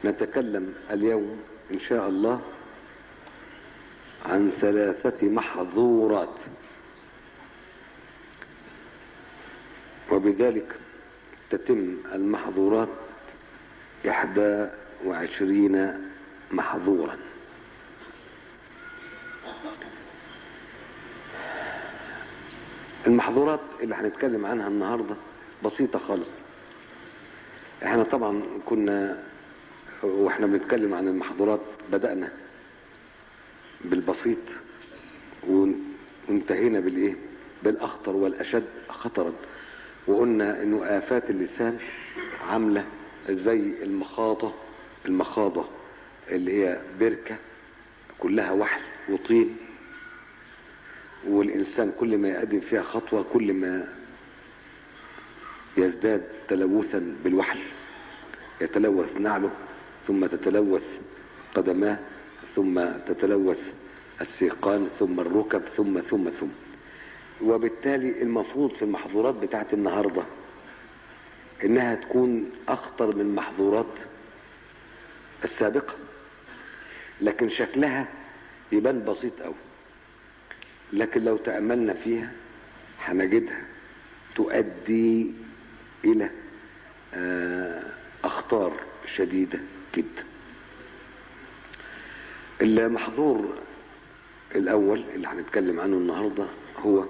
نتكلم اليوم إن شاء الله عن ثلاثة محظورات وبذلك تتم المحظورات إحدى وعشرين محظورا المحظورات اللي هنتكلم عنها النهاردة بسيطة خالص احنا طبعا كنا واحنا بنتكلم عن المحظورات بدأنا بالبسيط وانتهينا بالايه بالاخطر والاشد خطرا وقلنا انه افات اللسان عامله زي المخاضه المخاضه اللي هي بركه كلها وحل وطين والانسان كل ما يقدم فيها خطوه كل ما يزداد تلوثا بالوحل يتلوث نعله ثم تتلوث قدماه ثم تتلوث السيقان ثم الركب ثم ثم ثم وبالتالي المفروض في المحظورات بتاعت النهارده انها تكون اخطر من محظورات السابقه لكن شكلها يبان بسيط قوي لكن لو تاملنا فيها هنجدها تؤدي الى اخطار شديده جدا المحظور الاول اللي هنتكلم عنه النهارده هو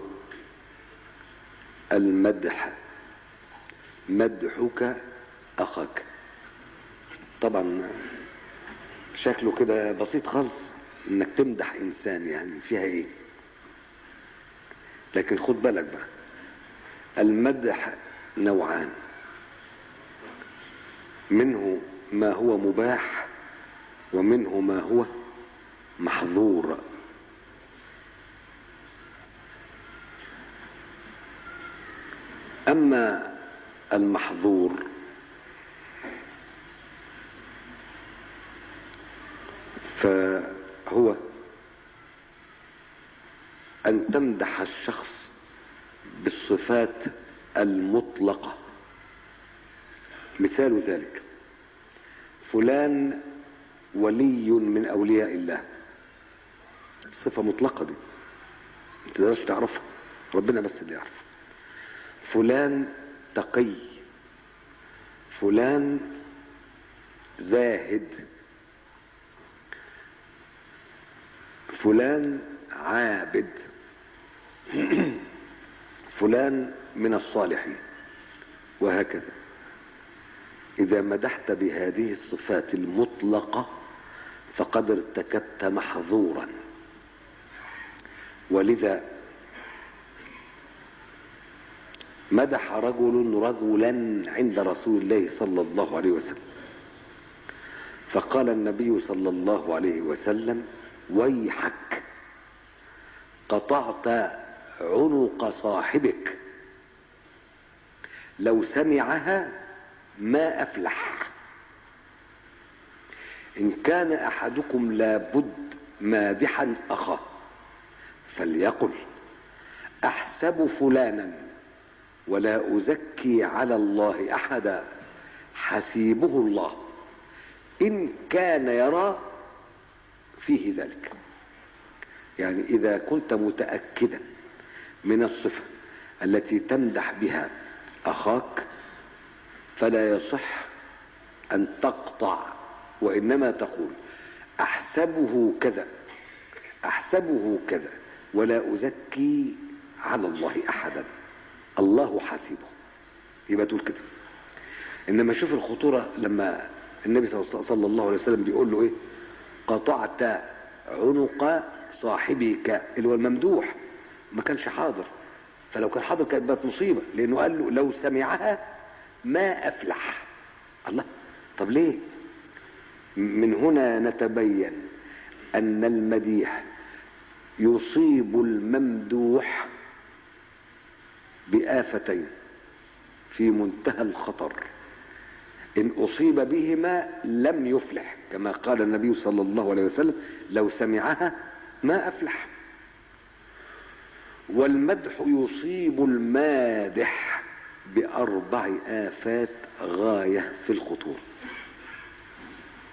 المدح مدحك اخاك طبعا شكله كده بسيط خالص انك تمدح انسان يعني فيها ايه لكن خد بالك بقى المدح نوعان منه ما هو مباح ومنه ما هو محظور اما المحظور فهو ان تمدح الشخص بالصفات المطلقه مثال ذلك فلان ولي من اولياء الله صفه مطلقه دي ما تقدرش تعرفها ربنا بس اللي يعرف فلان تقي فلان زاهد فلان عابد فلان من الصالحين وهكذا اذا مدحت بهذه الصفات المطلقه فقد ارتكبت محظورا ولذا مدح رجل رجلا عند رسول الله صلى الله عليه وسلم فقال النبي صلى الله عليه وسلم ويحك قطعت عنق صاحبك لو سمعها ما افلح ان كان احدكم لابد مادحا اخاه فليقل احسب فلانا ولا ازكي على الله احدا حسيبه الله ان كان يرى فيه ذلك يعني اذا كنت متاكدا من الصفه التي تمدح بها اخاك فلا يصح ان تقطع وانما تقول احسبه كذا احسبه كذا ولا ازكي على الله احدا الله حسيبه يبقى تقول كده انما شوف الخطوره لما النبي صلى الله عليه وسلم بيقول له ايه قطعت عنق صاحبك اللي هو الممدوح ما كانش حاضر فلو كان حاضر كانت بقت مصيبه لانه قال له لو سمعها ما افلح الله طب ليه من هنا نتبين ان المديح يصيب الممدوح بآفتين في منتهى الخطر إن أصيب بهما لم يفلح كما قال النبي صلى الله عليه وسلم لو سمعها ما أفلح والمدح يصيب المادح بأربع آفات غاية في الخطورة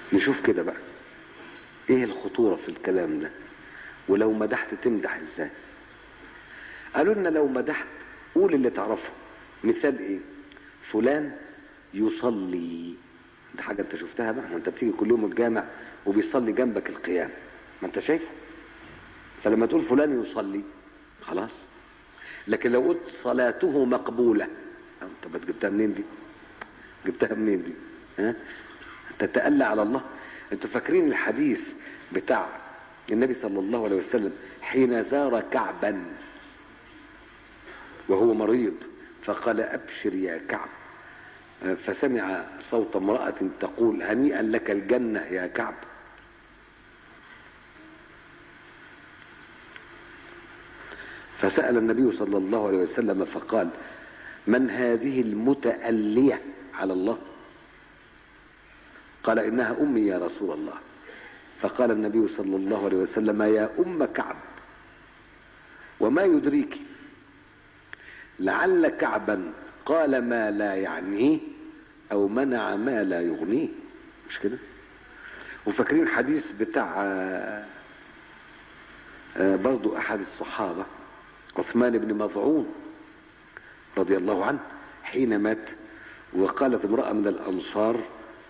نشوف كده بقى ايه الخطورة في الكلام ده ولو مدحت تمدح ازاي قالوا لنا لو مدحت قول اللي تعرفه مثال ايه فلان يصلي ده حاجة انت شفتها بقى ما انت بتيجي كل يوم الجامع وبيصلي جنبك القيام ما انت شايفه فلما تقول فلان يصلي خلاص لكن لو قلت صلاته مقبولة انت بقى جبتها منين دي جبتها منين دي ها تتألى على الله انتوا فاكرين الحديث بتاع النبي صلى الله عليه وسلم حين زار كعبا وهو مريض فقال ابشر يا كعب فسمع صوت امرأة تقول هنيئا لك الجنة يا كعب فسأل النبي صلى الله عليه وسلم فقال من هذه المتألية على الله قال إنها أمي يا رسول الله فقال النبي صلى الله عليه وسلم يا أم كعب وما يدريك لعل كعبا قال ما لا يعنيه أو منع ما لا يغنيه مش كده وفاكرين حديث بتاع برضو أحد الصحابة عثمان بن مظعون رضي الله عنه حين مات وقالت امرأة من الأنصار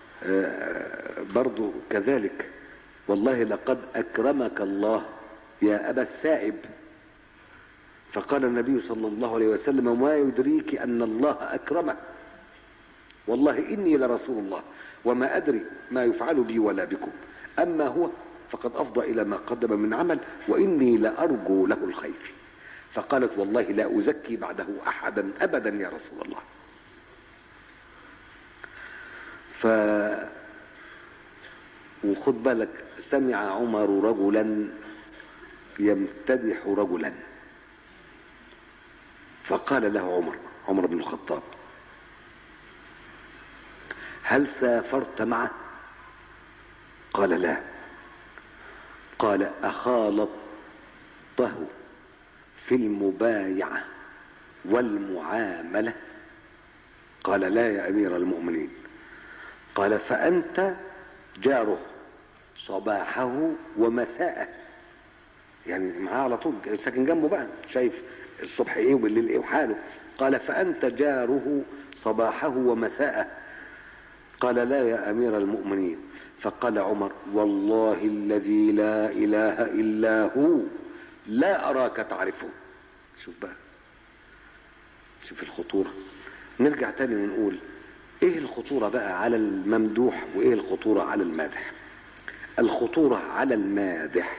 برضو كذلك والله لقد أكرمك الله يا أبا السائب فقال النبي صلى الله عليه وسلم ما يدريك أن الله أكرمه والله إني لرسول الله وما أدري ما يفعل بي ولا بكم أما هو فقد أفضى إلى ما قدم من عمل وإني لأرجو له الخير فقالت والله لا أزكي بعده أحدا أبدا يا رسول الله ف وخد بالك سمع عمر رجلا يمتدح رجلا فقال له عمر عمر بن الخطاب هل سافرت معه قال لا قال أخالطته في المبايعة والمعاملة قال لا يا أمير المؤمنين قال فأنت جاره صباحه ومساءه يعني معاه على طول ساكن جنبه بقى شايف الصبح ايه وبالليل ايه وحاله قال فأنت جاره صباحه ومساءه قال لا يا أمير المؤمنين فقال عمر والله الذي لا إله إلا هو لا أراك تعرفه شوف بقى شوف الخطورة نرجع تاني ونقول ايه الخطورة بقى على الممدوح وايه الخطورة على المادح الخطورة على المادح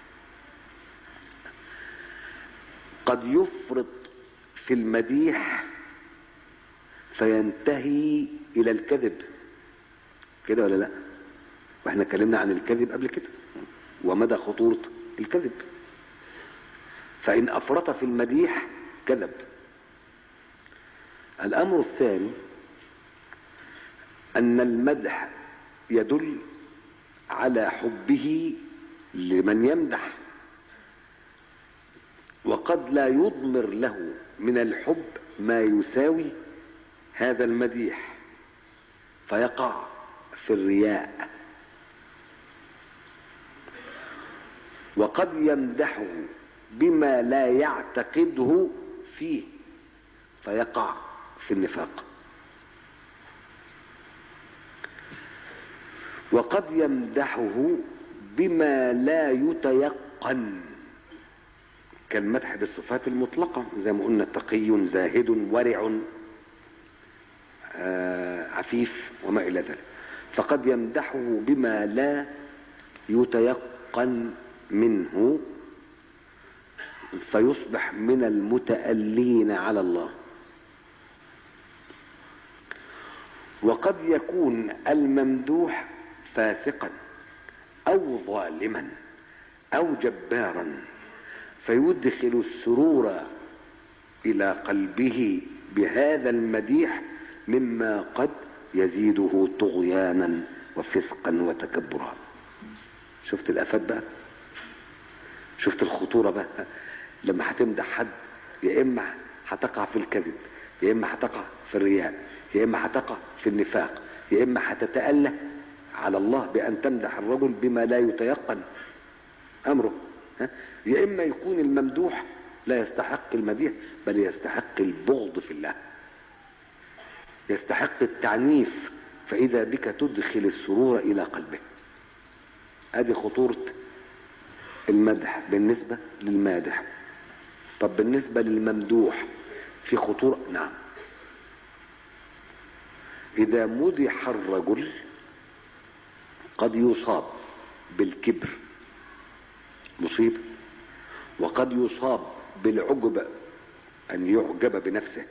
قد يفرط في المديح فينتهي الى الكذب كده ولا لا واحنا اتكلمنا عن الكذب قبل كده ومدى خطورة الكذب فإن أفرط في المديح كذب الأمر الثاني أن المدح يدل على حبه لمن يمدح وقد لا يضمر له من الحب ما يساوي هذا المديح فيقع في الرياء وقد يمدحه بما لا يعتقده فيه فيقع في النفاق وقد يمدحه بما لا يتيقن كالمدح بالصفات المطلقة زي ما قلنا تقي زاهد ورع آه عفيف وما إلى ذلك فقد يمدحه بما لا يتيقن منه فيصبح من المتألين على الله وقد يكون الممدوح فاسقا او ظالما او جبارا فيدخل السرور الى قلبه بهذا المديح مما قد يزيده طغيانا وفسقا وتكبرا شفت الافات بقى شفت الخطوره بقى لما هتمدح حد يا اما هتقع في الكذب يا اما هتقع في الرياء يا اما هتقع في النفاق يا اما هتتأله على الله بأن تمدح الرجل بما لا يتيقن أمره ها؟ يا إما يكون الممدوح لا يستحق المديح بل يستحق البغض في الله يستحق التعنيف فإذا بك تدخل السرور إلى قلبه ادي خطورة المدح بالنسبة للمادح طب بالنسبة للممدوح في خطورة نعم إذا مدح الرجل قد يصاب بالكبر مصيبة وقد يصاب بالعجب أن يعجب بنفسه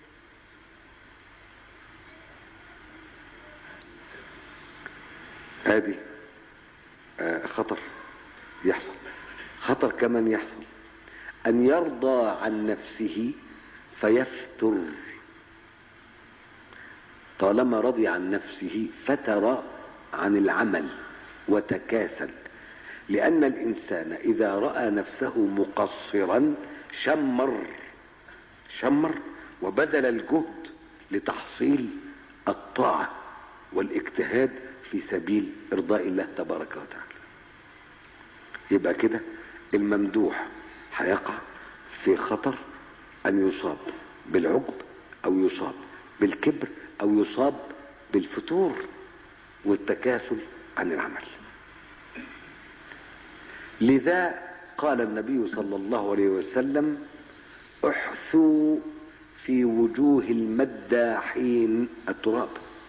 هذه آه، خطر يحصل خطر كمان يحصل أن يرضى عن نفسه فيفتر طالما رضي عن نفسه فتر عن العمل وتكاسل لأن الإنسان إذا رأى نفسه مقصرا شمر شمر وبذل الجهد لتحصيل الطاعة والاجتهاد في سبيل إرضاء الله تبارك وتعالى يبقى كده الممدوح هيقع في خطر أن يصاب بالعجب أو يصاب بالكبر أو يصاب بالفتور والتكاسل عن العمل لذا قال النبي صلى الله عليه وسلم احثوا في وجوه المداحين التراب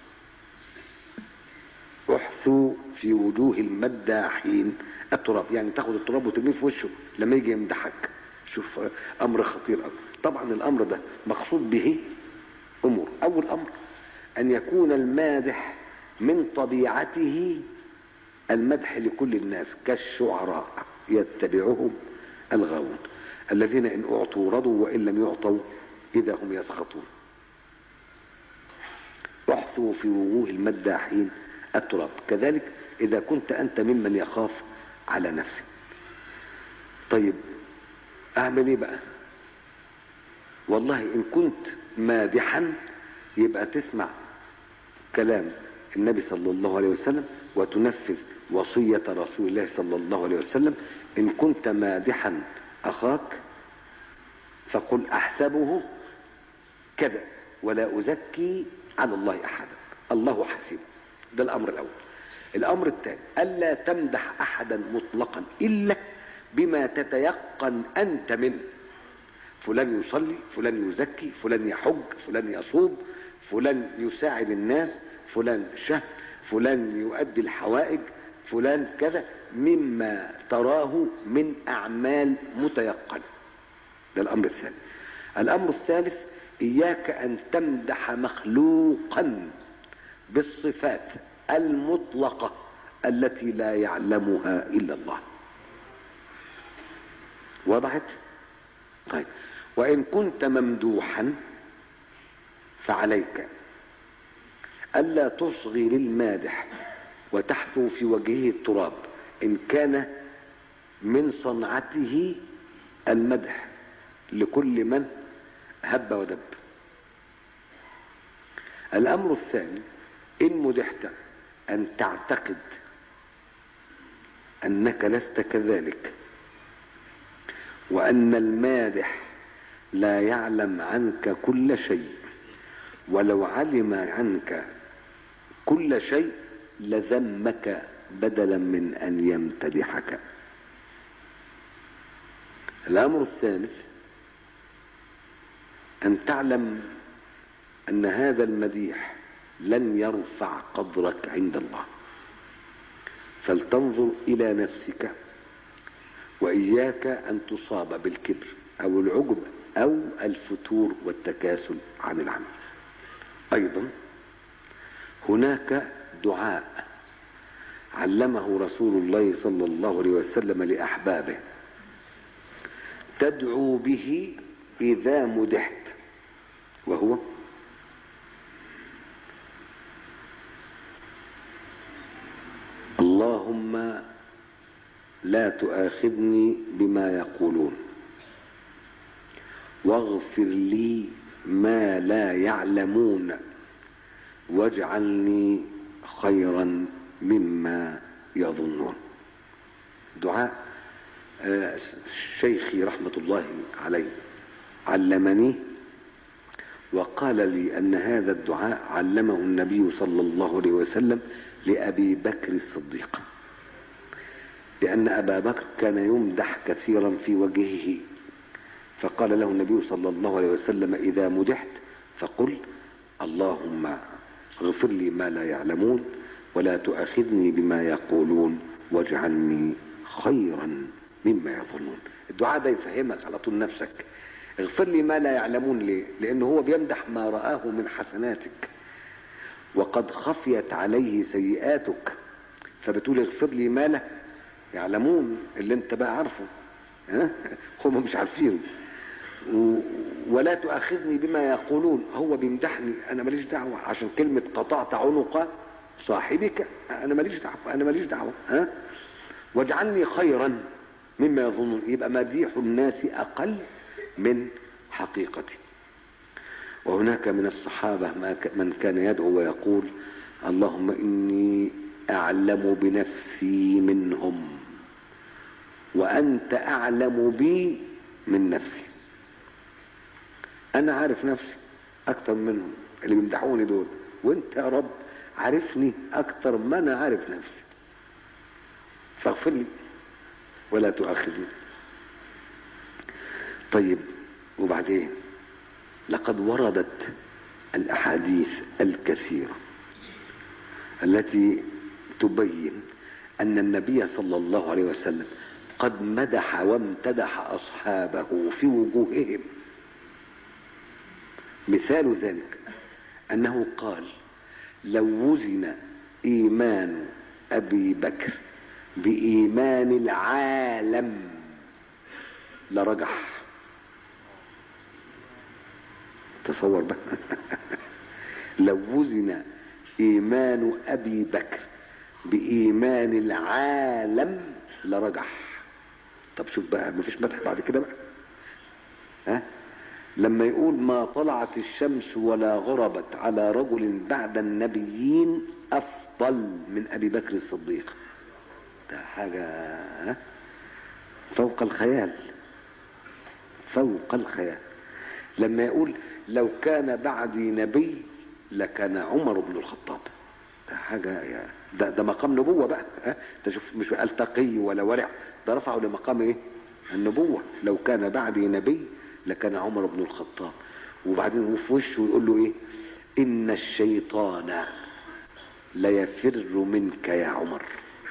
احثوا في وجوه المداحين التراب يعني تاخد التراب وترميه في وشه لما يجي يمدحك شوف امر خطير قوي طبعا الامر ده مقصود به امور اول امر ان يكون المادح من طبيعته المدح لكل الناس كالشعراء يتبعهم الغاوون الذين ان اعطوا رضوا وان لم يعطوا اذا هم يسخطون احثوا في وجوه المداحين التراب كذلك اذا كنت انت ممن يخاف على نفسه طيب اعمل ايه بقى والله ان كنت مادحا يبقى تسمع كلام النبي صلى الله عليه وسلم وتنفذ وصية رسول الله صلى الله عليه وسلم إن كنت مادحا أخاك فقل أحسبه كذا ولا أزكي على الله أحدا الله حسيب ده الأمر الأول الأمر الثاني ألا تمدح أحدا مطلقا إلا بما تتيقن أنت منه فلان يصلي فلان يزكي فلان يحج فلان يصوم فلان يساعد الناس فلان شهد فلان يؤدي الحوائج فلان كذا مما تراه من أعمال متيقنة ده الأمر الثاني الأمر الثالث إياك أن تمدح مخلوقا بالصفات المطلقة التي لا يعلمها إلا الله وضحت طيب وإن كنت ممدوحا فعليك ألا تصغي للمادح وتحثو في وجهه التراب إن كان من صنعته المدح لكل من هب ودب الأمر الثاني إن مدحت أن تعتقد أنك لست كذلك وأن المادح لا يعلم عنك كل شيء ولو علم عنك كل شيء لذمك بدلا من أن يمتدحك الأمر الثالث أن تعلم أن هذا المديح لن يرفع قدرك عند الله فلتنظر إلى نفسك وإياك أن تصاب بالكبر أو العجب أو الفتور والتكاسل عن العمل أيضا هناك دعاء علمه رسول الله صلى الله عليه وسلم لأحبابه تدعو به إذا مدحت وهو اللهم لا تؤاخذني بما يقولون واغفر لي ما لا يعلمون واجعلني خيرا مما يظنون دعاء آه، شيخي رحمة الله عليه علمني وقال لي أن هذا الدعاء علمه النبي صلى الله عليه وسلم لأبي بكر الصديق لأن أبا بكر كان يمدح كثيرا في وجهه فقال له النبي صلى الله عليه وسلم إذا مدحت فقل اللهم اغفر لي ما لا يعلمون ولا تؤاخذني بما يقولون واجعلني خيرا مما يظنون الدعاء ده يفهمك على طول نفسك اغفر لي ما لا يعلمون ليه لأنه هو بيمدح ما رآه من حسناتك وقد خفيت عليه سيئاتك فبتقول اغفر لي ما لا يعلمون اللي انت بقى عارفه ها هم مش عارفين و... ولا تؤاخذني بما يقولون هو بيمدحني انا ماليش دعوه عشان كلمه قطعت عنق صاحبك انا ماليش دعوه انا ماليش دعوه ها واجعلني خيرا مما يظنون يبقى مديح الناس اقل من حقيقتي وهناك من الصحابه من كان يدعو ويقول اللهم اني اعلم بنفسي منهم وانت اعلم بي من نفسي انا عارف نفسي اكثر منهم اللي بيمدحوني دول وانت يا رب عارفني اكثر ما انا عارف نفسي فاغفر لي ولا تؤاخذني طيب وبعدين لقد وردت الاحاديث الكثيره التي تبين ان النبي صلى الله عليه وسلم قد مدح وامتدح اصحابه في وجوههم مثال ذلك انه قال لو وزن ايمان ابي بكر بايمان العالم لرجح تصور بقى لو وزن ايمان ابي بكر بايمان العالم لرجح طب شوف بقى مفيش مدح بعد كده بقى ها لما يقول ما طلعت الشمس ولا غربت على رجل بعد النبيين افضل من ابي بكر الصديق ده حاجه فوق الخيال فوق الخيال لما يقول لو كان بعدي نبي لكان عمر بن الخطاب ده حاجه يا ده ده مقام نبوه بقى ها تشوف مش قال تقي ولا ورع ده رفعه لمقام ايه النبوه لو كان بعدي نبي لكان عمر بن الخطاب وبعدين وفي وشه يقول له ايه ان الشيطان ليفر منك يا عمر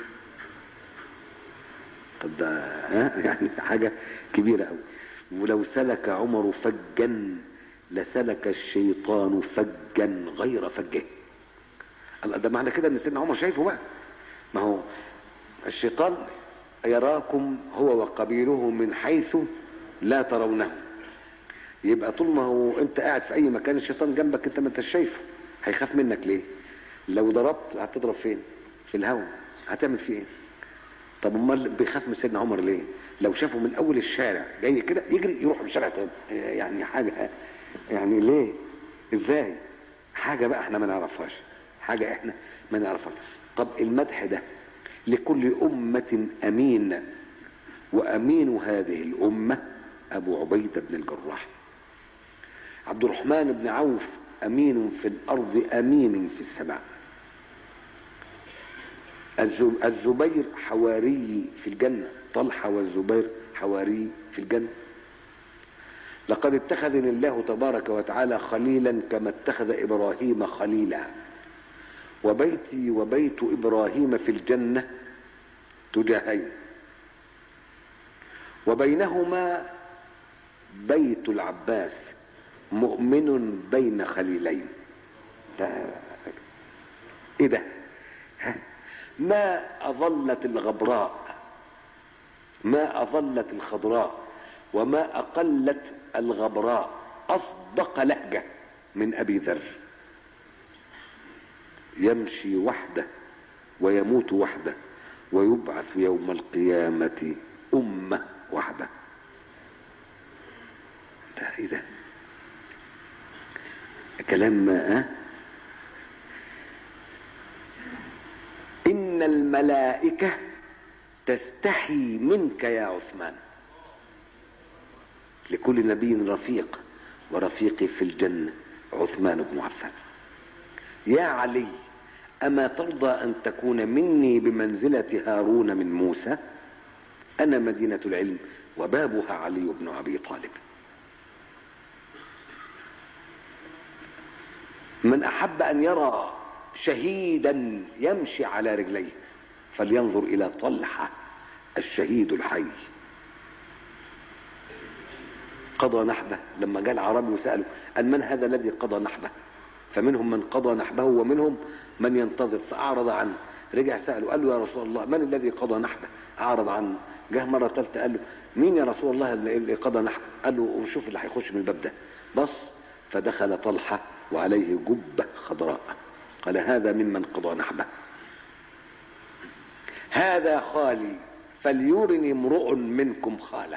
طب ده ها يعني حاجه كبيره قوي ولو سلك عمر فجا لسلك الشيطان فجا غير فجه ده معنى كده ان سيدنا عمر شايفه بقى ما هو الشيطان يراكم هو وقبيله من حيث لا ترونه يبقى طول ما هو انت قاعد في اي مكان الشيطان جنبك انت ما انتش شايفه هيخاف منك ليه لو ضربت هتضرب فين في الهواء هتعمل فيه ايه طب امال بيخاف من سيدنا عمر ليه لو شافه من اول الشارع جاي كده يجري يروح الشارع تاني يعني حاجه يعني ليه ازاي حاجه بقى احنا ما نعرفهاش حاجه احنا ما نعرفهاش طب المدح ده لكل امه امين وامين هذه الامه ابو عبيده بن الجراح عبد الرحمن بن عوف امين في الارض امين في السماء الزبير حواري في الجنه طلحه والزبير حواري في الجنه لقد اتخذني الله تبارك وتعالى خليلا كما اتخذ ابراهيم خليلا وبيتي وبيت ابراهيم في الجنه تجاهين وبينهما بيت العباس مؤمن بين خليلين ده ايه ده ها؟ ما اظلت الغبراء ما اظلت الخضراء وما اقلت الغبراء اصدق لهجه من ابي ذر يمشي وحده ويموت وحده ويبعث يوم القيامه امه وحده ده ايه ده كلام ما إن الملائكة تستحي منك يا عثمان لكل نبي رفيق ورفيقي في الجنة عثمان بن عفان يا علي أما ترضى أن تكون مني بمنزلة هارون من موسى أنا مدينة العلم وبابها علي بن أبي طالب من أحب أن يرى شهيدا يمشي على رجليه فلينظر إلى طلحة الشهيد الحي قضى نحبه لما جاء العربي وسأله قال من هذا الذي قضى نحبه فمنهم من قضى نحبه ومنهم من ينتظر فأعرض عنه رجع سأله قال له يا رسول الله من الذي قضى نحبه أعرض عنه جه مرة ثالثة قال له مين يا رسول الله اللي قضى نحبه قال له وشوف اللي هيخش من الباب ده بص فدخل طلحة وعليه جبة خضراء قال هذا ممن قضى نحبه هذا خالي فليرني امرؤ منكم خاله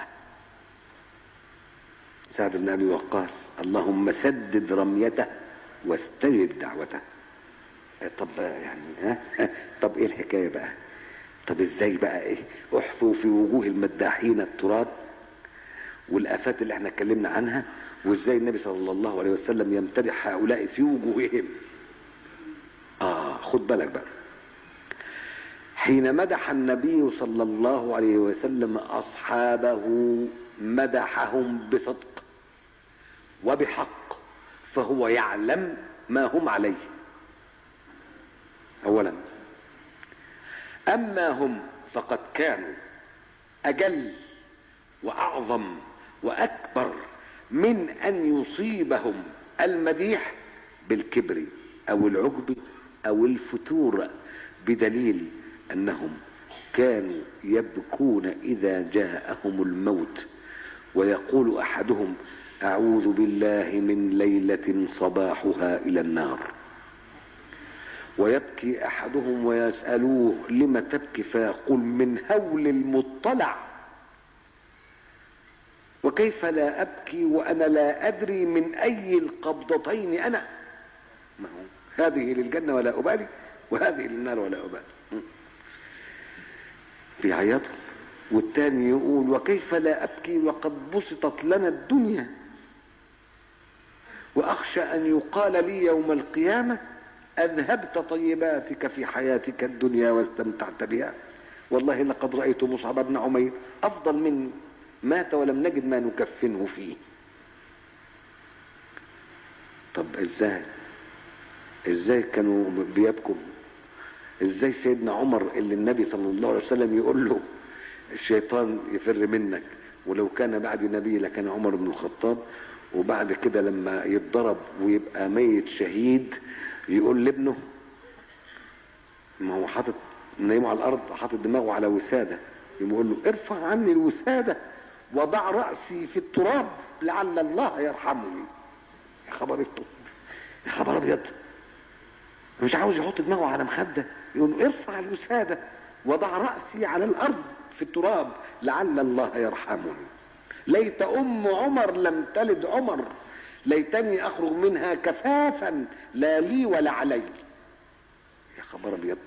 سعد بن ابي وقاص اللهم سدد رميته واستجب دعوته طب يعني ها طب ايه الحكايه بقى طب ازاي بقى ايه احثوا في وجوه المداحين التراب والافات اللي احنا اتكلمنا عنها وازاي النبي صلى الله عليه وسلم يمتدح هؤلاء في وجوههم اه خد بالك بقى حين مدح النبي صلى الله عليه وسلم اصحابه مدحهم بصدق وبحق فهو يعلم ما هم عليه اولا اما هم فقد كانوا اجل واعظم واكبر من ان يصيبهم المديح بالكبر او العجب او الفتور بدليل انهم كانوا يبكون اذا جاءهم الموت ويقول احدهم اعوذ بالله من ليله صباحها الى النار ويبكي احدهم ويسالوه لم تبكي فيقول من هول المطلع وكيف لا ابكي وانا لا ادري من اي القبضتين انا ما هو هذه للجنه ولا ابالي وهذه للنار ولا ابالي بيعيطوا والتاني يقول وكيف لا ابكي وقد بسطت لنا الدنيا واخشى ان يقال لي يوم القيامه اذهبت طيباتك في حياتك الدنيا واستمتعت بها والله لقد رايت مصعب بن عمير افضل مني مات ولم نجد ما نكفنه فيه طب ازاي ازاي كانوا بيبكوا ازاي سيدنا عمر اللي النبي صلى الله عليه وسلم يقول له الشيطان يفر منك ولو كان بعد نبي لكان عمر بن الخطاب وبعد كده لما يتضرب ويبقى ميت شهيد يقول لابنه ما هو حاطط نايمه على الارض حاطط دماغه على وساده يقول له ارفع عني الوساده وضع راسي في التراب لعل الله يرحمني يا خبر يا خبر ابيض مش عاوز يحط دماغه على مخده يقول له ارفع الوساده وضع راسي على الارض في التراب لعل الله يرحمني ليت ام عمر لم تلد عمر ليتني اخرج منها كفافا لا لي ولا علي يا خبر ابيض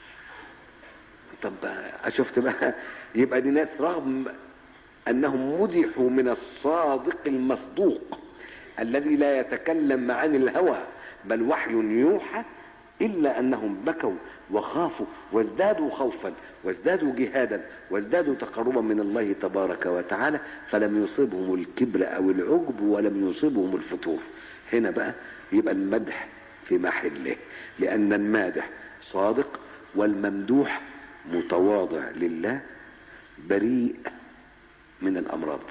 طب شفت بقى يبقى دي ناس رغم انهم مدحوا من الصادق المصدوق الذي لا يتكلم عن الهوى بل وحي يوحى الا انهم بكوا وخافوا وازدادوا خوفا وازدادوا جهادا وازدادوا تقربا من الله تبارك وتعالى فلم يصبهم الكبر او العجب ولم يصبهم الفتور هنا بقى يبقى المدح في محله لان المادح صادق والممدوح متواضع لله بريء من الامراض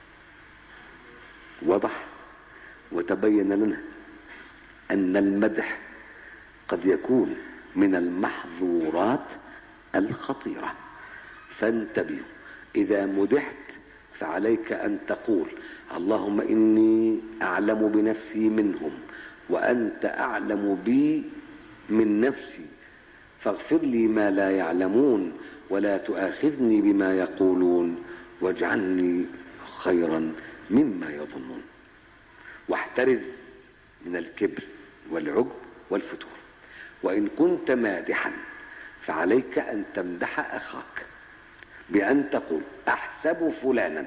وضح وتبين لنا ان المدح قد يكون من المحظورات الخطيره فانتبهوا اذا مدحت فعليك ان تقول اللهم اني اعلم بنفسي منهم وانت اعلم بي من نفسي فاغفر لي ما لا يعلمون ولا تؤاخذني بما يقولون واجعلني خيرا مما يظنون واحترز من الكبر والعجب والفتور وان كنت مادحا فعليك أن تمدح أخاك بأن تقول أحسب فلانا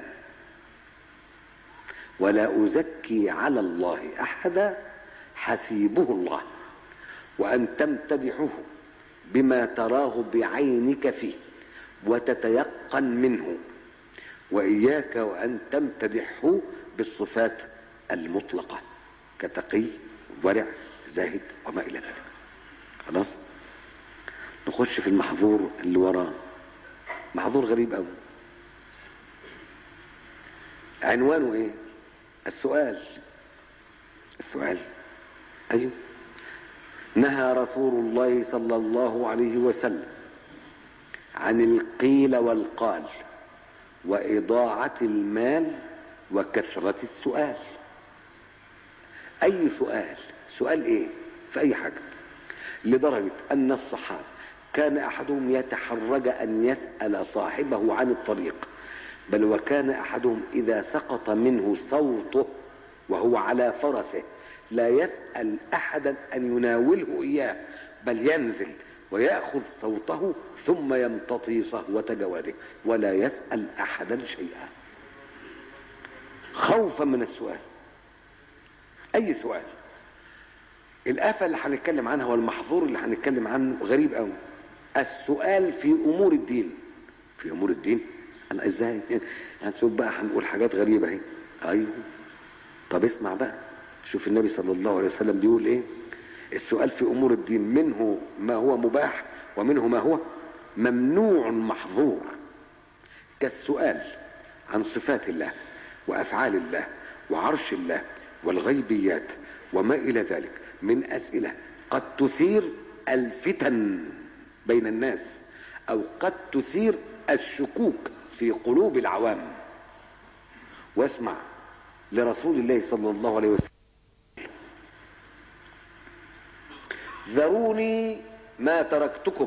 ولا أزكي على الله أحدا حسيبه الله وأن تمتدحه بما تراه بعينك فيه وتتيقن منه وإياك وأن تمتدحه بالصفات المطلقة كتقي ورع زاهد وما إلى ذلك خلاص نخش في المحظور اللي وراه محظور غريب قوي عنوانه ايه السؤال السؤال ايوه نهى رسول الله صلى الله عليه وسلم عن القيل والقال واضاعه المال وكثره السؤال اي سؤال سؤال ايه في اي حاجه لدرجه ان الصحابه كان احدهم يتحرج ان يسال صاحبه عن الطريق بل وكان احدهم اذا سقط منه صوته وهو على فرسه لا يسال احدا ان يناوله اياه بل ينزل وياخذ صوته ثم يمتطي صهوه جواده ولا يسال احدا شيئا خوفا من السؤال اي سؤال الآفة اللي هنتكلم عنها والمحظور اللي هنتكلم عنه غريب قوي السؤال في أمور الدين في أمور الدين أنا إزاي هنشوف بقى هنقول حاجات غريبة اهي أيوه طب اسمع بقى شوف النبي صلى الله عليه وسلم بيقول إيه السؤال في أمور الدين منه ما هو مباح ومنه ما هو ممنوع محظور كالسؤال عن صفات الله وأفعال الله وعرش الله والغيبيات وما إلى ذلك من أسئلة قد تثير الفتن بين الناس أو قد تثير الشكوك في قلوب العوام واسمع لرسول الله صلى الله عليه وسلم ذروني ما تركتكم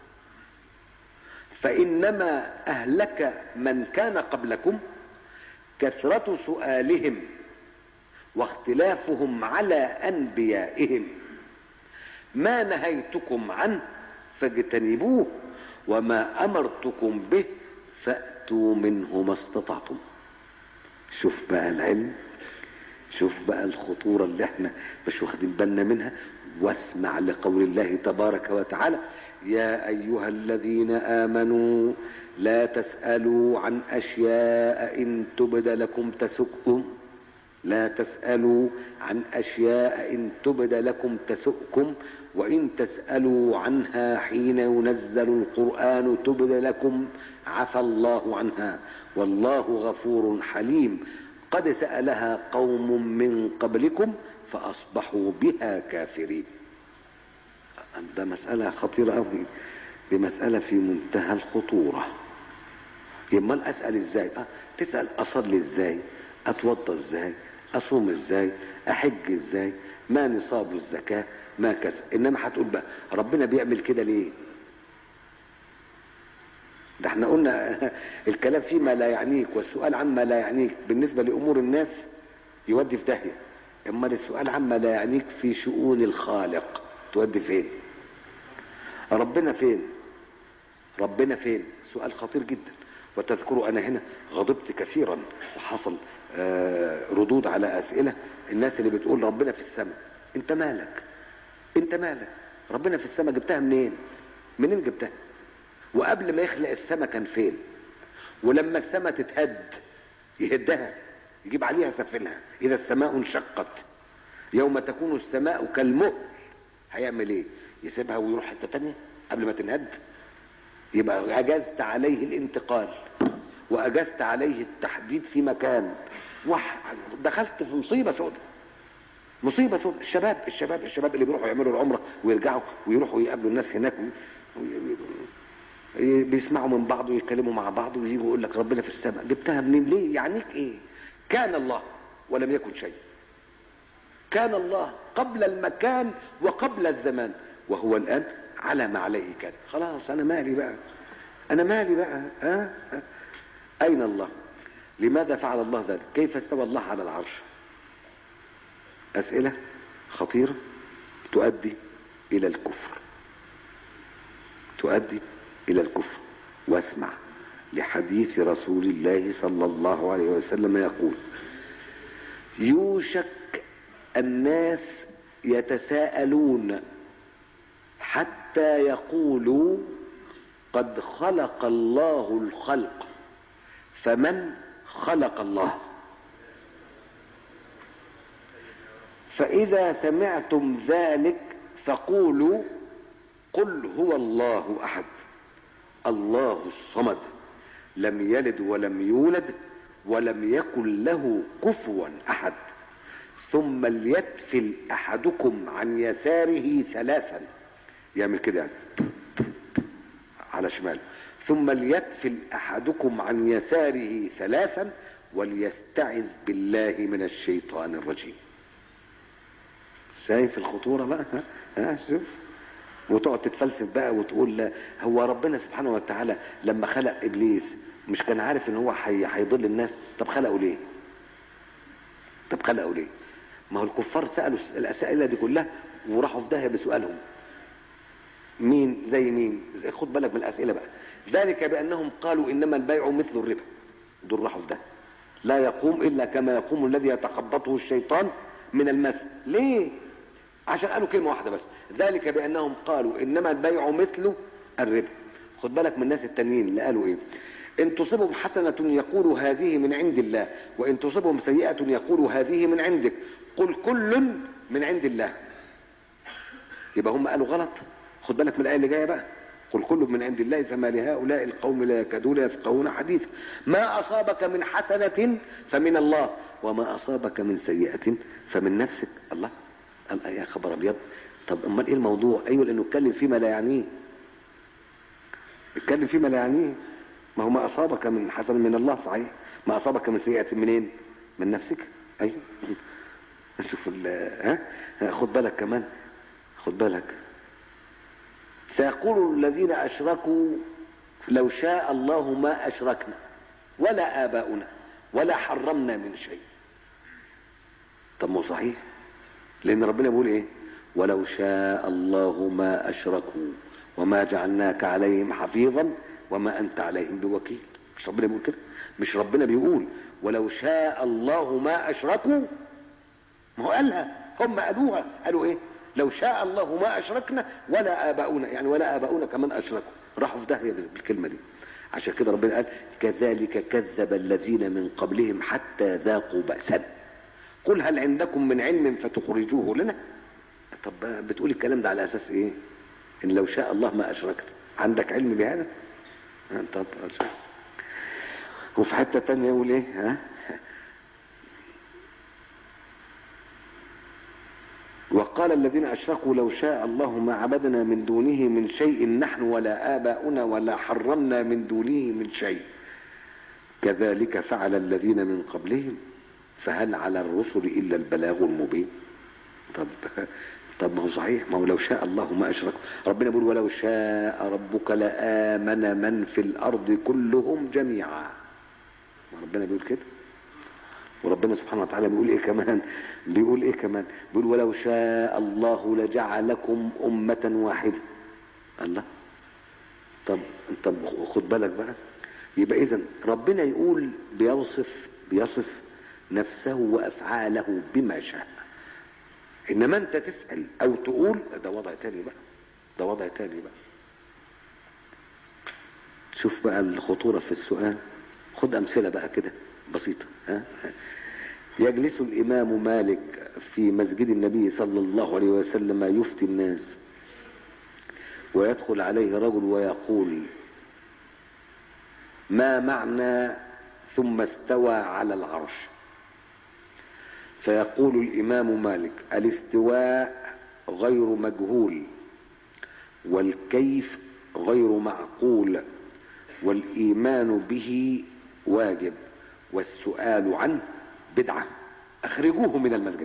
فإنما أهلك من كان قبلكم كثرة سؤالهم واختلافهم على انبيائهم ما نهيتكم عنه فاجتنبوه وما امرتكم به فاتوا منه ما استطعتم شوف بقى العلم شوف بقى الخطوره اللي احنا مش واخدين بالنا منها واسمع لقول الله تبارك وتعالى يا ايها الذين امنوا لا تسالوا عن اشياء ان تبد لكم تسؤكم لا تسألوا عن أشياء إن تبد لكم تسؤكم وإن تسألوا عنها حين ينزل القرآن تبد لكم عفى الله عنها والله غفور حليم قد سألها قوم من قبلكم فأصبحوا بها كافرين ده مسألة خطيرة أوي دي مسألة في منتهى الخطورة يبقى أسأل إزاي أه تسأل أصلي إزاي أتوضى إزاي اصوم ازاي احج ازاي ما نصاب الزكاة ما كذا انما هتقول بقى ربنا بيعمل كده ليه ده احنا قلنا الكلام فيما لا يعنيك والسؤال عما لا يعنيك بالنسبة لامور الناس يودي في داهية اما السؤال عما لا يعنيك في شؤون الخالق تودي فين ربنا فين ربنا فين سؤال خطير جدا وتذكروا انا هنا غضبت كثيرا وحصل ردود على اسئله الناس اللي بتقول ربنا في السماء انت مالك انت مالك ربنا في السماء جبتها منين منين جبتها وقبل ما يخلق السماء كان فين ولما السماء تتهد يهدها يجيب عليها سفلها اذا السماء انشقت يوم تكون السماء كالمهل هيعمل ايه يسيبها ويروح حته تانية قبل ما تنهد يبقى اجزت عليه الانتقال واجزت عليه التحديد في مكان وح... دخلت في مصيبه سوداء مصيبه سوداء الشباب الشباب الشباب اللي بيروحوا يعملوا العمره ويرجعوا ويروحوا يقابلوا الناس هناك و... و... بيسمعوا من بعض ويتكلموا مع بعض ويجوا يقول لك ربنا في السماء جبتها منين ليه يعنيك ايه كان الله ولم يكن شيء كان الله قبل المكان وقبل الزمان وهو الان على ما عليه كان خلاص انا مالي بقى انا مالي بقى ها أه؟ أين الله لماذا فعل الله ذلك كيف استوى الله على العرش أسئلة خطيرة تؤدي إلى الكفر تؤدي إلى الكفر واسمع لحديث رسول الله صلى الله عليه وسلم يقول يوشك الناس يتساءلون حتى يقولوا قد خلق الله الخلق فمن خلق الله فإذا سمعتم ذلك فقولوا قل هو الله أحد الله الصمد لم يلد ولم يولد ولم يكن له كفوا أحد ثم ليتفل أحدكم عن يساره ثلاثا يعمل كده يعني على شماله ثم ليتفل أحدكم عن يساره ثلاثا وليستعذ بالله من الشيطان الرجيم شايف الخطورة بقى ها, ها شوف وتقعد تتفلسف بقى وتقول لا هو ربنا سبحانه وتعالى لما خلق ابليس مش كان عارف ان هو هيضل الناس طب خلقه ليه طب خلقه ليه ما هو الكفار سالوا الاسئله دي كلها وراحوا في داهيه بسؤالهم مين زي مين خد بالك من الاسئله بقى ذلك بانهم قالوا انما البيع مثل الربا دول راحوا في ده لا يقوم الا كما يقوم الذي يتخبطه الشيطان من المس ليه عشان قالوا كلمه واحده بس ذلك بانهم قالوا انما البيع مثل الربا خد بالك من الناس التانيين اللي قالوا ايه ان تصبهم حسنه يقول هذه من عند الله وان تصبهم سيئه يقول هذه من عندك قل كل من عند الله يبقى هم قالوا غلط خد بالك من الايه اللي جايه بقى قل كل من عند الله فما لهؤلاء القوم لا يكادون يفقهون حديثا ما اصابك من حسنه فمن الله وما اصابك من سيئه فمن نفسك الله قال يا خبر ابيض طب امال ايه الموضوع ايوه لانه اتكلم فيما لا يعنيه اتكلم فيما لا يعنيه ما هو ما اصابك من حسن من الله صحيح ما اصابك من سيئه منين من نفسك ايوه شوف ها خد بالك كمان خد بالك سيقول الذين اشركوا لو شاء الله ما اشركنا ولا اباؤنا ولا حرمنا من شيء طب ما صحيح لان ربنا بيقول ايه ولو شاء الله ما اشركوا وما جعلناك عليهم حفيظا وما انت عليهم بوكيل مش ربنا بيقول كده مش ربنا بيقول ولو شاء الله ما اشركوا ما هو قالها هم قالوها قالوا ايه لو شاء الله ما اشركنا ولا اباؤنا يعني ولا اباؤنا كمان اشركوا راحوا في داهيه بالكلمه دي عشان كده ربنا قال كذلك كذب الذين من قبلهم حتى ذاقوا بأسنا قل هل عندكم من علم فتخرجوه لنا طب بتقول الكلام ده على اساس ايه ان لو شاء الله ما اشركت عندك علم بهذا طب وفي حته تانية يقول ايه ها وقال الذين اشركوا لو شاء الله ما عبدنا من دونه من شيء نحن ولا اباؤنا ولا حرمنا من دونه من شيء كذلك فعل الذين من قبلهم فهل على الرسل الا البلاغ المبين طب طب ما هو صحيح ما هو لو شاء الله ما اشرك ربنا بيقول ولو شاء ربك لامن من في الارض كلهم جميعا ما ربنا بيقول كده وربنا سبحانه وتعالى بيقول ايه كمان بيقول ايه كمان بيقول ولو شاء الله لجعلكم امه واحده الله طب طب خد بالك بقى يبقى اذا ربنا يقول بيوصف بيصف نفسه وافعاله بما شاء انما انت تسال او تقول ده وضع تاني بقى ده وضع تاني بقى شوف بقى الخطوره في السؤال خد امثله بقى كده بسيطه ها يجلس الامام مالك في مسجد النبي صلى الله عليه وسلم يفتي الناس ويدخل عليه رجل ويقول ما معنى ثم استوى على العرش فيقول الامام مالك الاستواء غير مجهول والكيف غير معقول والايمان به واجب والسؤال عنه بدعه اخرجوه من المسجد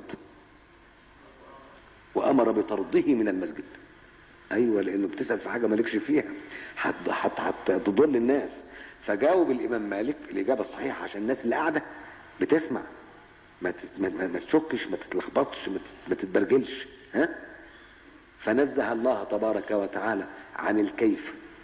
وامر بطرده من المسجد ايوه لانه بتسال في حاجه مالكش فيها حتى حتى حتى تضل الناس فجاوب الامام مالك الاجابه الصحيحه عشان الناس اللي قاعده بتسمع ما ما, ما تشكش ما تتلخبطش ما تتبرجلش ها فنزه الله تبارك وتعالى عن الكيف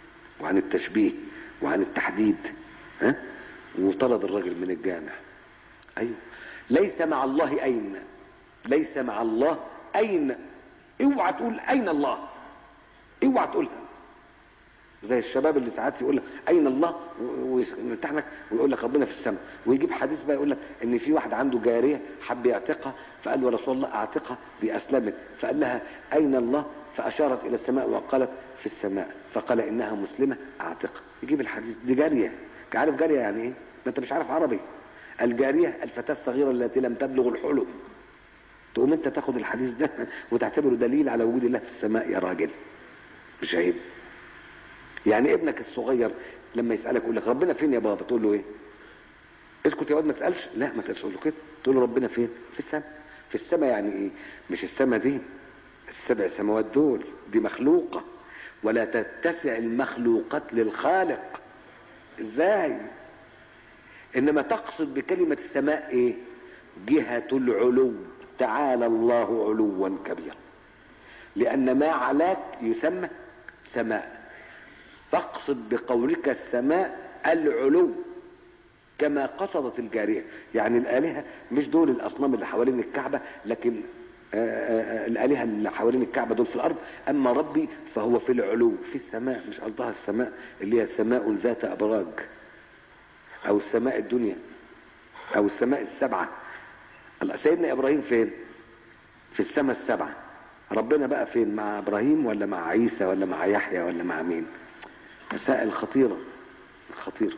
وعن التشبيه وعن التحديد ها وطرد الراجل من الجامع ايوه ليس مع الله اين ليس مع الله اين اوعى تقول اين الله اوعى تقولها زي الشباب اللي ساعات يقول لك اين الله ويمتحنك ويقول لك ربنا في السماء ويجيب حديث بقى يقول لك ان في واحد عنده جاريه حب يعتقها فقال له رسول الله اعتقها دي اسلمت فقال لها اين الله فاشارت الى السماء وقالت في السماء فقال انها مسلمه اعتقها يجيب الحديث دي جاريه عارف جاريه يعني ايه ما انت مش عارف عربي الجاريه الفتاه الصغيره التي لم تبلغ الحلم تقوم انت تاخد الحديث ده وتعتبره دليل على وجود الله في السماء يا راجل مش عيب يعني ابنك الصغير لما يسالك يقول لك ربنا فين يا بابا تقول له ايه اسكت يا واد ما تسالش لا ما تقول له كده تقول له ربنا فين في السماء في السماء يعني ايه مش السماء دي السبع سماوات دول دي مخلوقه ولا تتسع المخلوقات للخالق ازاي انما تقصد بكلمه السماء ايه جهه العلو تعالى الله علوا كبيرا لان ما علاك يسمى سماء فاقصد بقولك السماء العلو كما قصدت الجارية يعني الآلهة مش دول الأصنام اللي حوالين الكعبة لكن آآ آآ الآلهة اللي حوالين الكعبة دول في الأرض أما ربي فهو في العلو في السماء مش قصدها السماء اللي هي سماء ذات أبراج أو السماء الدنيا أو السماء السبعة سيدنا إبراهيم فين في السماء السبعة ربنا بقى فين مع إبراهيم ولا مع عيسى ولا مع يحيى ولا مع مين مسائل خطيرة خطيرة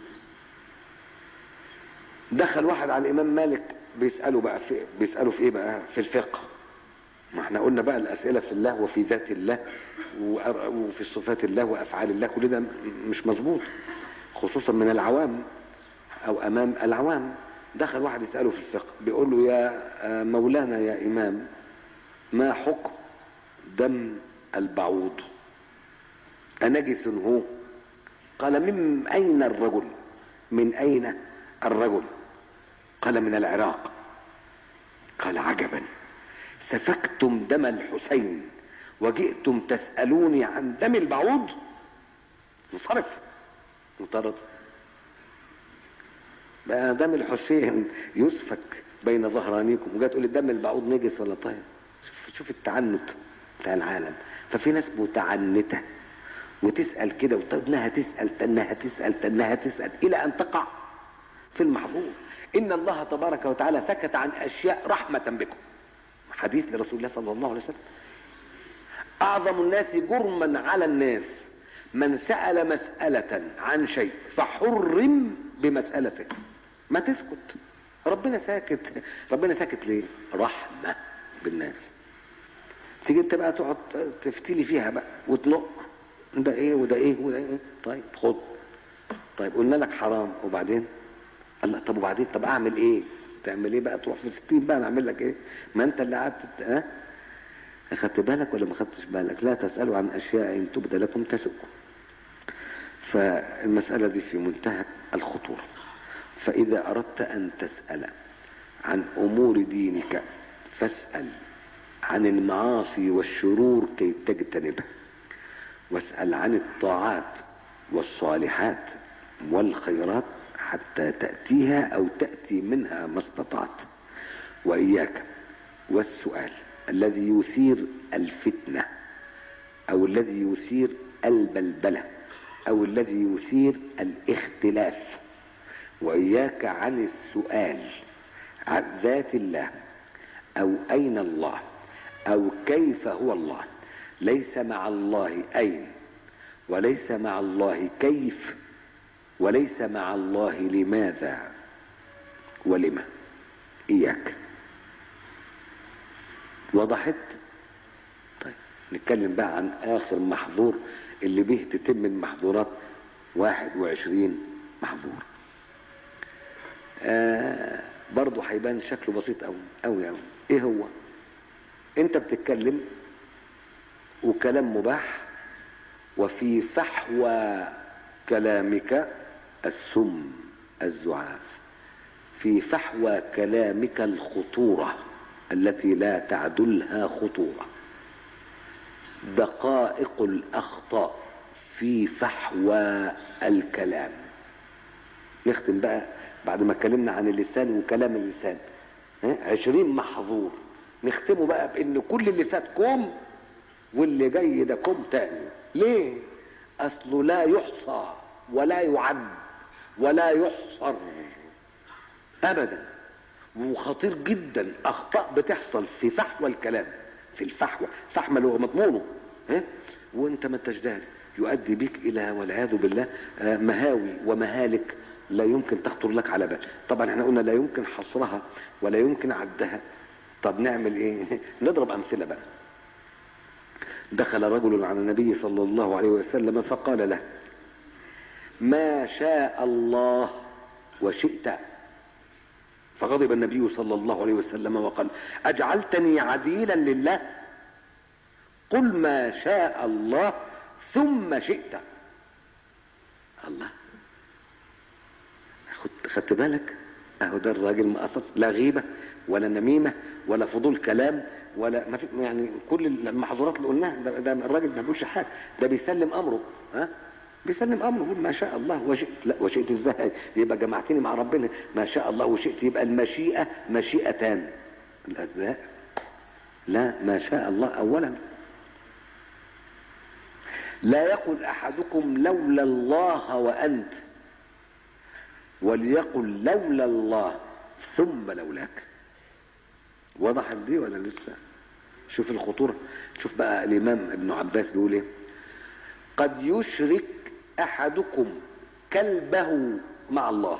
دخل واحد على الإمام مالك بيسأله بقى في بيسأله في إيه بقى في الفقه ما احنا قلنا بقى الأسئلة في الله وفي ذات الله وفي صفات الله وأفعال الله كل ده مش مظبوط خصوصا من العوام أو أمام العوام دخل واحد يسأله في الفقه بيقول له يا مولانا يا إمام ما حكم دم البعوض أنجس هو قال من أين الرجل من أين الرجل قال من العراق قال عجبا سفكتم دم الحسين وجئتم تسألوني عن دم البعوض انصرف انطرد بقى دم الحسين يسفك بين ظهرانيكم وجاء تقول دم البعوض نجس ولا طيب شوف, شوف التعنت بتاع العالم ففي ناس متعنته وتسأل كده وتنها تسأل تنها تسأل تنها تسأل إلى أن تقع في المحظور إن الله تبارك وتعالى سكت عن أشياء رحمة بكم حديث لرسول الله صلى الله عليه وسلم أعظم الناس جرما على الناس من سأل مسألة عن شيء فحرم بمسألته ما تسكت ربنا ساكت ربنا ساكت ليه رحمة بالناس تيجي انت بقى تقعد تفتلي فيها بقى وتنق ده ايه وده ايه وده ايه طيب خد طيب قلنا لك حرام وبعدين الله طب وبعدين طب اعمل ايه تعمل ايه بقى تروح في ستين بقى نعمل لك ايه ما انت اللي قعدت ها اخدت بالك ولا ما خدتش بالك لا تسالوا عن اشياء ان تبدى لكم تسؤكم فالمساله دي في منتهى الخطوره فاذا اردت ان تسال عن امور دينك فاسال عن المعاصي والشرور كي تجتنبها واسأل عن الطاعات والصالحات والخيرات حتى تأتيها أو تأتي منها ما استطعت وإياك والسؤال الذي يثير الفتنة أو الذي يثير البلبلة أو الذي يثير الاختلاف وإياك عن السؤال عن ذات الله أو أين الله أو كيف هو الله ليس مع الله أين وليس مع الله كيف وليس مع الله لماذا ولما إياك وضحت طيب نتكلم بقى عن آخر محظور اللي به تتم المحظورات واحد وعشرين محظور آه برضه هيبان شكله بسيط أوي أوي أوي إيه هو أنت بتتكلم وكلام مباح وفي فحوى كلامك السم الزعاف في فحوى كلامك الخطورة التي لا تعدلها خطورة دقائق الأخطاء في فحوى الكلام نختم بقى بعد ما اتكلمنا عن اللسان وكلام اللسان ها؟ عشرين محظور نختمه بقى بان كل اللي فات كوم واللي جاي ده كوم تاني ليه اصله لا يحصى ولا يعد ولا يحصر ابدا وخطير جدا اخطاء بتحصل في فحوى الكلام في الفحوى فحمى اللي هو مضمونه ها وانت ما انتش داري يؤدي بك الى والعياذ بالله آه، مهاوي ومهالك لا يمكن تخطر لك على بال طبعا احنا قلنا لا يمكن حصرها ولا يمكن عدها طب نعمل ايه نضرب امثله بقى دخل رجل على النبي صلى الله عليه وسلم فقال له ما شاء الله وشئت فغضب النبي صلى الله عليه وسلم وقال اجعلتني عديلا لله قل ما شاء الله ثم شئت الله خد- خدت بالك اهو ده الراجل ما اصل لا غيبه ولا نميمه ولا فضول كلام ولا ما في يعني كل المحظورات اللي قلناها ده, ده الراجل ما بيقولش حاجه ده بيسلم امره ها بيسلم امره يقول ما شاء الله وشئت لا وشئت ازاي يبقى جمعتني مع ربنا ما شاء الله وشئت يبقى المشيئه مشيئتان لا لا, لا ما شاء الله اولا لا يقل احدكم لولا الله وانت وليقل لولا الله ثم لولاك وضحت دي ولا لسه شوف الخطورة شوف بقى الإمام ابن عباس بيقول إيه قد يشرك أحدكم كلبه مع الله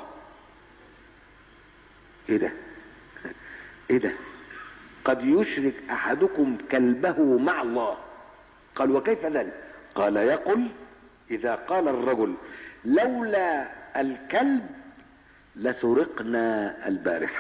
إيه ده إيه ده قد يشرك أحدكم كلبه مع الله قال وكيف ذلك قال يقول إذا قال الرجل لولا الكلب لسرقنا البارحة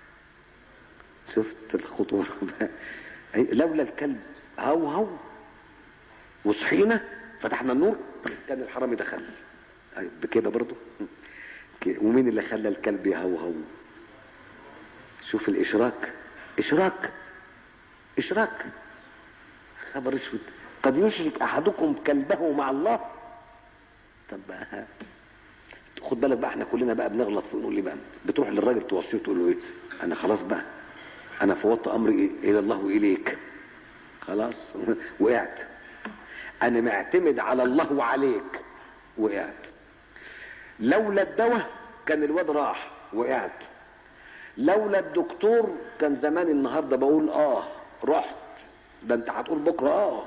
شفت الخطورة بقى أي- لولا الكلب هو هو وصحينا فتحنا النور كان الحرامي دخل أي بكده برضه ك- ومين اللي خلى الكلب يهوهو شوف الإشراك إشراك إشراك خبر اسود قد يشرك أحدكم كلبه مع الله طب بقى خد بالك بقى احنا كلنا بقى بنغلط في نقول ايه بقى بتروح للراجل توصيه تقول له ايه انا خلاص بقى انا فوضت امري إيه؟ الى الله واليك خلاص وقعت انا معتمد على الله وعليك وقعت لولا الدواء كان الواد راح وقعت لولا الدكتور كان زمان النهارده بقول اه رحت ده انت هتقول بكره اه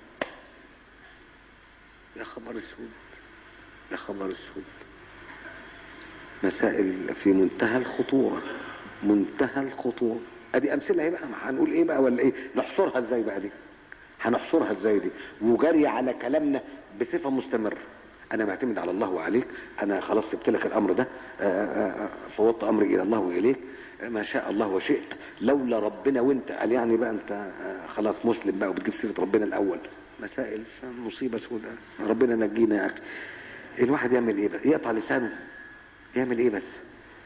يا خبر اسود يا خبر اسود مسائل في منتهى الخطورة منتهى الخطورة ادي امثله ايه بقى ما هنقول ايه بقى ولا ايه نحصرها ازاي بقى دي هنحصرها ازاي دي وجري على كلامنا بصفة مستمرة انا معتمد على الله وعليك انا خلاص سبت لك الامر ده آه، آه، آه، فوضت امري الى الله واليك آه، ما شاء الله وشئت لولا ربنا وانت قال يعني بقى انت آه، خلاص مسلم بقى وبتجيب سيره ربنا الاول مسائل مصيبه سوداء ربنا نجينا يا اخي الواحد يعمل ايه بقى يقطع لسانه يعمل ايه بس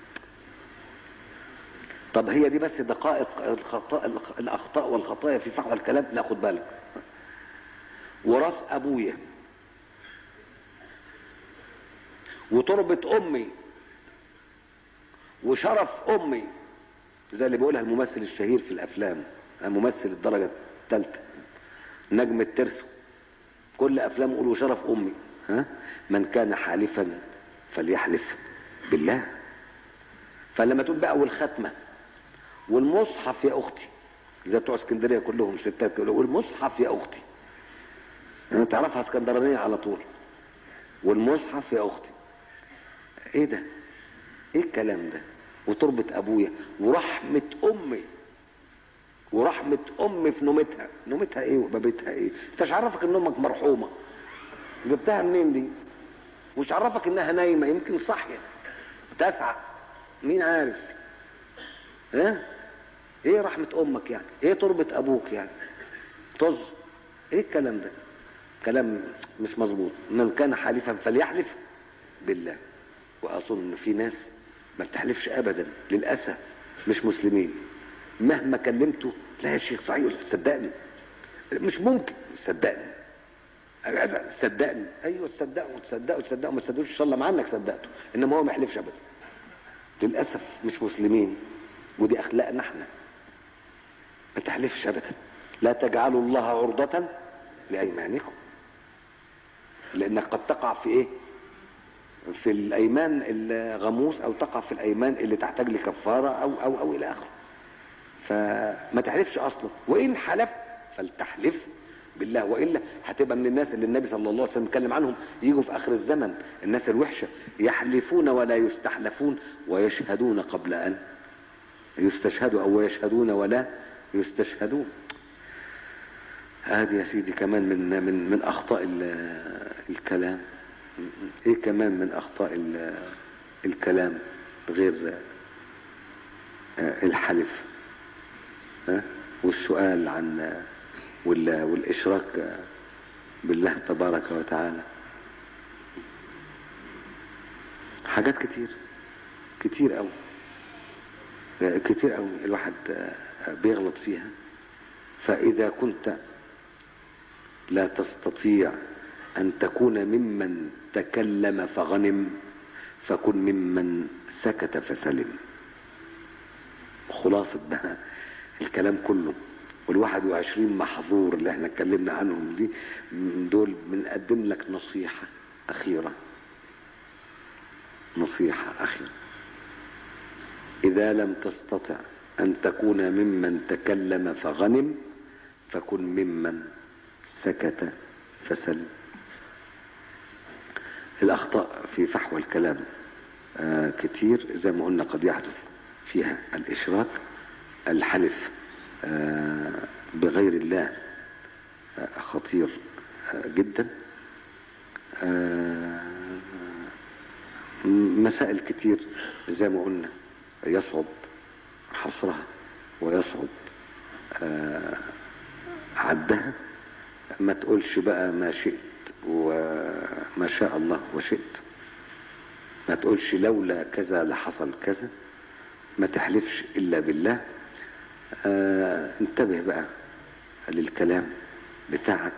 طب هي دي بس دقائق الخطأ الاخطاء والخطايا في فحوى الكلام لا خد بالك وراس ابويا وتربة امي وشرف امي زي اللي بيقولها الممثل الشهير في الافلام ممثل الدرجة الثالثة نجم الترسو كل افلام يقول وشرف امي ها من كان حالفا فليحلف بالله فلما تقول بقى والختمه والمصحف يا اختي زي بتوع اسكندريه كلهم ستات كلهم والمصحف يا اختي يعني تعرفها اسكندرانيه على طول والمصحف يا اختي ايه ده ايه الكلام ده وتربة ابويا ورحمة امي ورحمة امي في نومتها نومتها ايه وبابتها ايه انت عرفك ان امك مرحومة جبتها منين دي مش عرفك انها نايمة يمكن صاحية تسعى مين عارف ها ايه رحمة امك يعني ايه تربة ابوك يعني طز ايه الكلام ده كلام مش مظبوط من كان حالفا فليحلف بالله واظن في ناس ما بتحلفش ابدا للاسف مش مسلمين مهما كلمته لا يا شيخ صحيح صدقني مش ممكن صدقني صدقني ايوه تصدقوا تصدقوا تصدقوا ما تصدقوش ان شاء الله عنك صدقته انما هو ما يحلفش ابدا للاسف مش مسلمين ودي اخلاقنا احنا ما تحلفش ابدا لا تجعلوا الله عرضة لايمانكم لانك قد تقع في ايه في الايمان الغموس او تقع في الايمان اللي تحتاج لكفاره او او او الى اخره فما تحلفش اصلا وان حلفت فلتحلف بالله والا هتبقى من الناس اللي النبي صلى الله عليه وسلم اتكلم عنهم يجوا في اخر الزمن الناس الوحشه يحلفون ولا يستحلفون ويشهدون قبل ان يستشهدوا او يشهدون ولا يستشهدون هذه يا سيدي كمان من من من اخطاء الكلام ايه كمان من اخطاء الكلام غير الحلف والسؤال عن والاشراك بالله تبارك وتعالى حاجات كتير كتير قوي كتير قوي الواحد بيغلط فيها فاذا كنت لا تستطيع أن تكون ممن تكلم فغنم فكن ممن سكت فسلم خلاصة ده الكلام كله والواحد وعشرين محظور اللي احنا اتكلمنا عنهم دي دول بنقدم لك نصيحة أخيرة نصيحة أخيرة إذا لم تستطع أن تكون ممن تكلم فغنم فكن ممن سكت فسلم الأخطاء في فحوى الكلام آه كتير زي ما قلنا قد يحدث فيها الإشراك الحلف آه بغير الله آه خطير جدا مسائل كتير زي ما قلنا يصعب حصرها ويصعب عدها ما تقولش بقى ما شئت وما شاء الله وشئت ما تقولش لولا كذا لحصل كذا ما تحلفش إلا بالله آه انتبه بقى للكلام بتاعك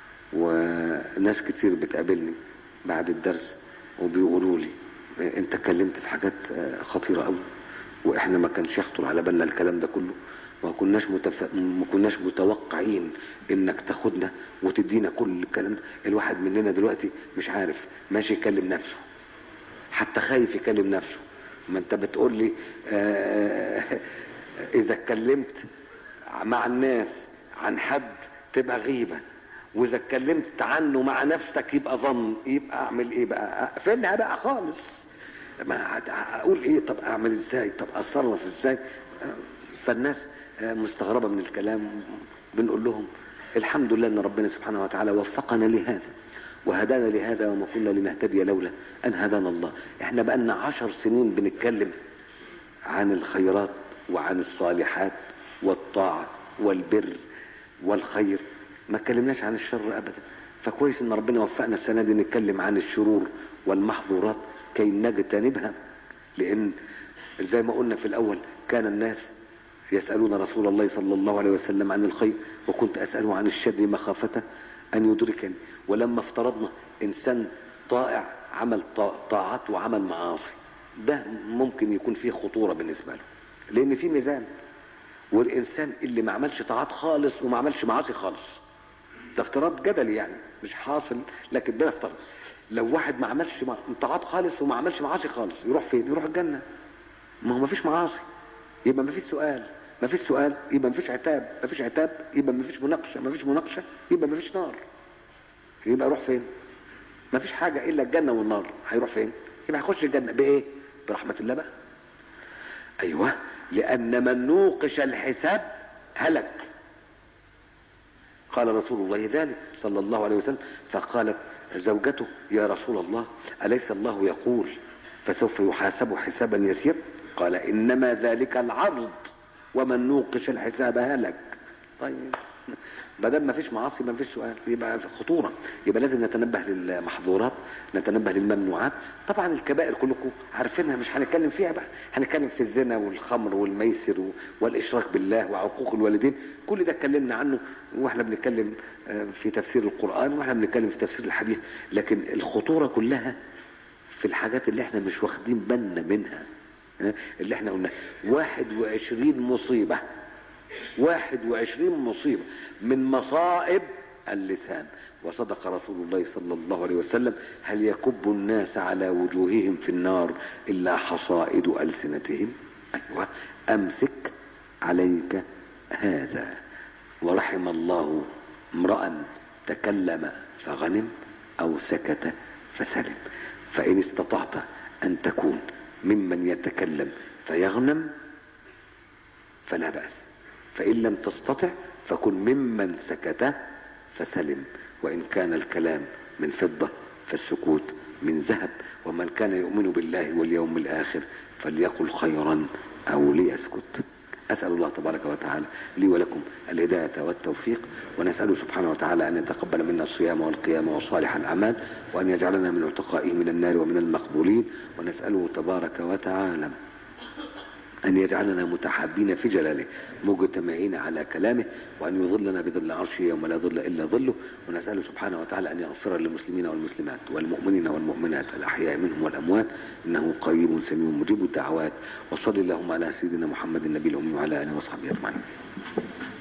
وناس كتير بتقابلني بعد الدرس وبيقولوا لي انت اتكلمت في حاجات خطيرة قوي واحنا ما كانش يخطر على بالنا الكلام ده كله ما كناش متف... ما كناش متوقعين انك تاخدنا وتدينا كل الكلام ده الواحد مننا دلوقتي مش عارف ماشي يكلم نفسه حتى خايف يكلم نفسه ما انت بتقول لي آه اذا اتكلمت مع الناس عن حد تبقى غيبة واذا اتكلمت عنه مع نفسك يبقى ظن يبقى اعمل ايه بقى اقفلها بقى خالص ما اقول ايه طب اعمل ازاي طب اتصرف ازاي فالناس مستغربة من الكلام بنقول لهم الحمد لله ان ربنا سبحانه وتعالى وفقنا لهذا وهدانا لهذا وما كنا لنهتدي لولا ان هدانا الله احنا بقالنا عشر سنين بنتكلم عن الخيرات وعن الصالحات والطاعة والبر والخير ما اتكلمناش عن الشر ابدا فكويس ان ربنا وفقنا السنة دي نتكلم عن الشرور والمحظورات كي نجتنبها لان زي ما قلنا في الاول كان الناس يسألون رسول الله صلى الله عليه وسلم عن الخير وكنت أسأله عن الشر مخافة أن يدركني ولما افترضنا إنسان طائع عمل طاعات وعمل معاصي ده ممكن يكون فيه خطورة بالنسبة له لأن في ميزان والإنسان اللي ما عملش طاعات خالص وما عملش معاصي خالص ده افتراض جدلي يعني مش حاصل لكن ده افترض لو واحد ما عملش طاعات خالص وما عملش معاصي خالص يروح فين يروح الجنة ما هو ما فيش معاصي يبقى ما فيش سؤال ما فيش سؤال يبقى ما فيش عتاب ما فيش عتاب يبقى ما فيش مناقشه ما فيش مناقشه يبقى ما فيش نار يبقى يروح فين ما فيش حاجه الا الجنه والنار هيروح فين يبقى هيخش الجنه بايه برحمه الله بقى ايوه لان من نوقش الحساب هلك قال رسول الله ذلك صلى الله عليه وسلم فقالت زوجته يا رسول الله اليس الله يقول فسوف يحاسب حسابا يسير قال انما ذلك العرض ومن نوقش الحساب هلك طيب ما دام ما فيش معاصي ما فيش سؤال يبقى في خطوره يبقى لازم نتنبه للمحظورات نتنبه للممنوعات طبعا الكبائر كلكم عارفينها مش هنتكلم فيها بقى هنتكلم في الزنا والخمر والميسر و- والاشراك بالله وعقوق الوالدين كل ده اتكلمنا عنه واحنا بنتكلم آه، في تفسير القران واحنا بنتكلم في تفسير الحديث لكن الخطوره كلها في الحاجات اللي احنا مش واخدين بالنا منها ها؟ اللي احنا قلنا 21 مصيبه 21 مصيبة من مصائب اللسان وصدق رسول الله صلى الله عليه وسلم هل يكب الناس على وجوههم في النار إلا حصائد ألسنتهم أيوة أمسك عليك هذا ورحم الله امرأ تكلم فغنم أو سكت فسلم فإن استطعت أن تكون ممن يتكلم فيغنم فلا بأس فإن لم تستطع فكن ممن سكت فسلم وإن كان الكلام من فضة فالسكوت من ذهب ومن كان يؤمن بالله واليوم الآخر فليقل خيرا أو ليسكت أسأل الله تبارك وتعالى لي ولكم الهداية والتوفيق ونسأله سبحانه وتعالى أن يتقبل منا الصيام والقيام وصالح الأعمال وأن يجعلنا من عتقائه من النار ومن المقبولين ونسأله تبارك وتعالى أن يجعلنا متحابين في جلاله مجتمعين على كلامه وأن يظلنا بظل عرشه يوم لا ظل إلا ظله ونسأله سبحانه وتعالى أن يغفر للمسلمين والمسلمات والمؤمنين والمؤمنات الأحياء منهم والأموات إنه قريب سميع مجيب الدعوات وصل اللهم على سيدنا محمد النبي الأمي وعلى آله وصحبه أجمعين